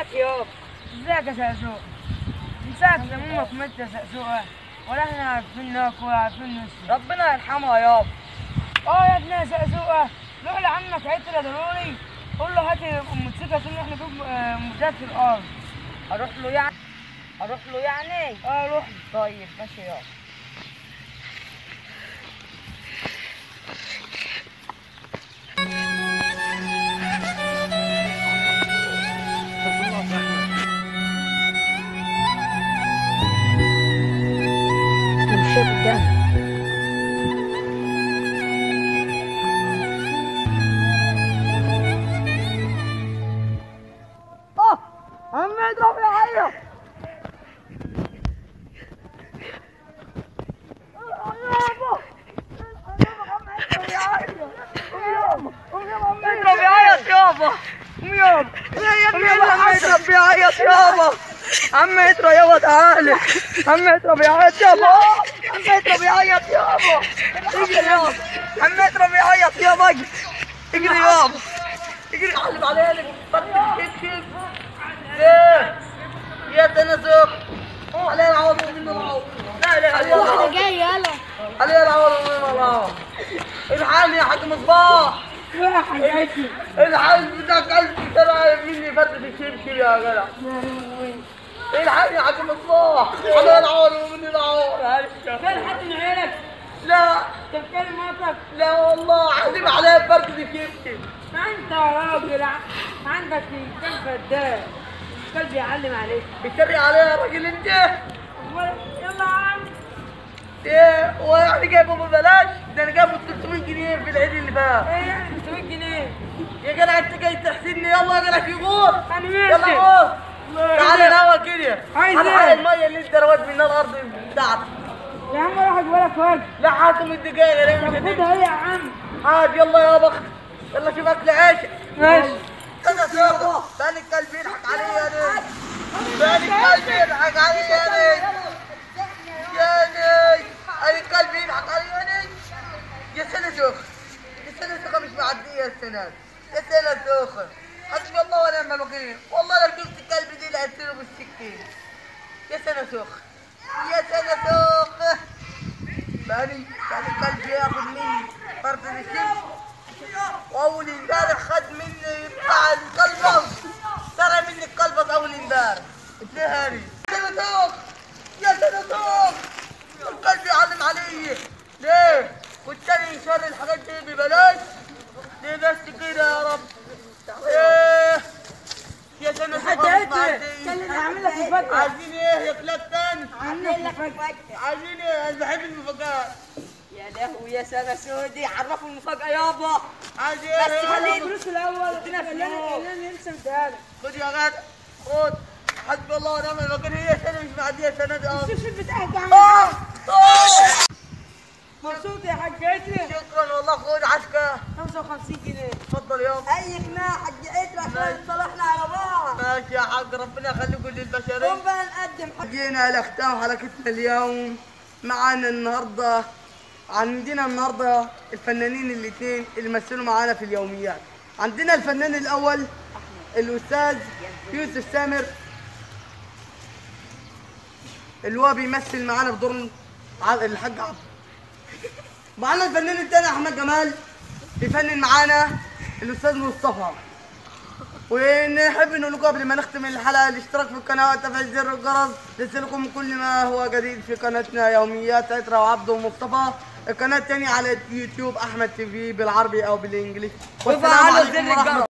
ازيك يابا ازيك يا زقزوق من ساعة لما امك ماتت يا زقزوقة ولا احنا عارفين ناكل ولا عارفين نشرب ربنا يرحمها يابا اه يا ابني يا زقزوقة روح لعمك عيطر يا ضروري قول له هات الموتوسيكل عشان احنا نجيب آه، موتوسيكل في الارض اروح له يعني اروح له يعني اه روح طيب ماشي يابا مش شايف قدامي عم اضرب يا عيا اضرب يعيط يابا قوم يابا قوم يابا عم اضرب بيعيط يابا عم اضرب يابا تعالى عم اضرب بيعيط يابا عم اضرب يعيط يابا اجري يابا عم اضرب يعيط يابا اجري اجري يابا اجري قلب عليها لك كيف ليه يا تنزق عليها العوض من العوض لا اله الا الله جاي يلا عليها العوض من الله الحقني يا حاج مصباح يا حاجاتي الحقني بتاعك قلبي ترى مني فترة الشبشب يا جدع الحقني يا حاج مصباح عليها العوض ومني العوض كان حد من عيالك لا تتكلم موقف لا والله حاسب عليها فرد الشبشب ما انت راجل عندك كلب فدان كلب يعلم عليك بتري عليها يا راجل انت يلا يا عم ايه هو يعني جايبه ببلاش ده انا جايبه 300 جنيه في العيد اللي فات ايه يعني 300 جنيه يا جدع انت جاي تحسدني يلا يا جدع في غور انا ماشي يلا غور الله تعالى يهديك. الاول كده عايز على ايه؟ حق الميه اللي انت رويت منها الارض بتاعتك يا عم روح اجيبلك وجه لا حاكم الدقايق يا طب ريت خدها ايه يا عم عاد يلا يا بخت يلا شوف اكل عيشك ماشي انا سوق ثاني الكلب يضحك علي يا ريت ثاني الكلب يضحك علي يا ريت يا ريت ثاني الكلب يضحك علي يا ريت يا سنة سوخ يا سنة سوخ مش معدية السنة يا سنة سوخ حسبي الله ونعم الوكيل والله لو جبت الكلب دي لقتله بالسكين يا سنة سوخ يا سنة سوخ ثاني ثاني الكلب ياخد مني فرد الشمس واول امبارح خد مني بتاع القلبة ترى مني القلبة اول امبارح اتنهاري سنتوخ يا سنتوخ القلب يعلم علي ليه؟ والتاني يشتري الحاجات دي ببلاش ليه بس كده يا رب ايه يا سنتوخ انا هعمل لك مفاجأة عايزين ايه يا كلاب تاني؟ هعمل لك مفاجأة عايزين ايه؟ انا بحب المفاجآت يا لهوي يا سنة سودي عرفوا المفاجأة يابا عايز ايه؟ بس خليه الفلوس الاول ادينا فلوس. خلينا ننسى اديها لك خد يا غدا خد حسبي الله ونعم الوكيل هي سنه مش معديه سنه دي اه الشوشة بتاعك يا عم آه، آه. مبسوط يا حاجاتي شكرا والله خد عسكر 55 جنيه اتفضل يابا اي قناع حق عيد عشان صلحنا على بعض ماشي يا حاج ربنا يخليكم للبشريه قوم بقى نقدم حق جينا لختام حلقتنا اليوم معانا النهارده عندنا النهارده الفنانين الاثنين اللي مثلوا معانا في اليوميات عندنا الفنان الاول الاستاذ يوسف سامر اللي هو بيمثل معانا بدور ع- الحاج عبد معانا الفنان الثاني احمد جمال بيفنن معانا الاستاذ مصطفى ونحب نقول لكم قبل ما نختم الحلقه الاشتراك في القناه وتفعيل زر الجرس ليصلكم كل ما هو جديد في قناتنا يوميات عترة وعبد ومصطفى القناه الثانيه على اليوتيوب احمد تي في بالعربي او بالانجليزي والسلام وفعلوا عليكم زر ورحمه الجرس.